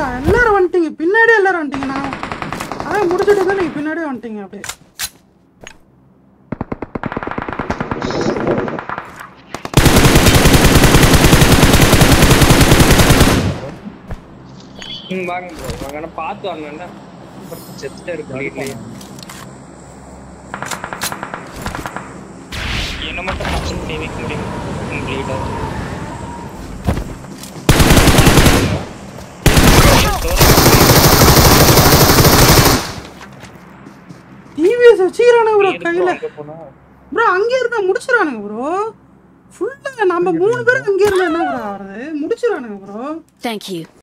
எல்லாரும் வந்துட்டீங்க பின்னாடியே எல்லாரும் வந்துட்டீங்க நான் அதான் முடிச்சுட்டு தான் நீங்க பின்னாடியே வந்துட்டீங்க அப்படியே ம் வாங்க ப்ரோ வாங்க ஆனா பார்த்து வாங்கண்ணா செத்துட்டே இருக்கு வீட்லயே என்ன மட்டும் ஆப்ஷன் பண்ணி வைக்க முடியும் கம்ப்ளீட்டா டிவிஎஸ் வச்சுக்கிறானுங்க ப்ரோ கையில அங்க போனா ப்ரோ அங்கே இருந்தா முடிச்சிடறானுங்க ப்ரோ ஃபுல்லா நம்ம மூணு பேரும் அங்கே இருந்தா என்ன ப்ரோ ஆகுறது முடிச்சிடறானுங்க ப்ரோ Thank you.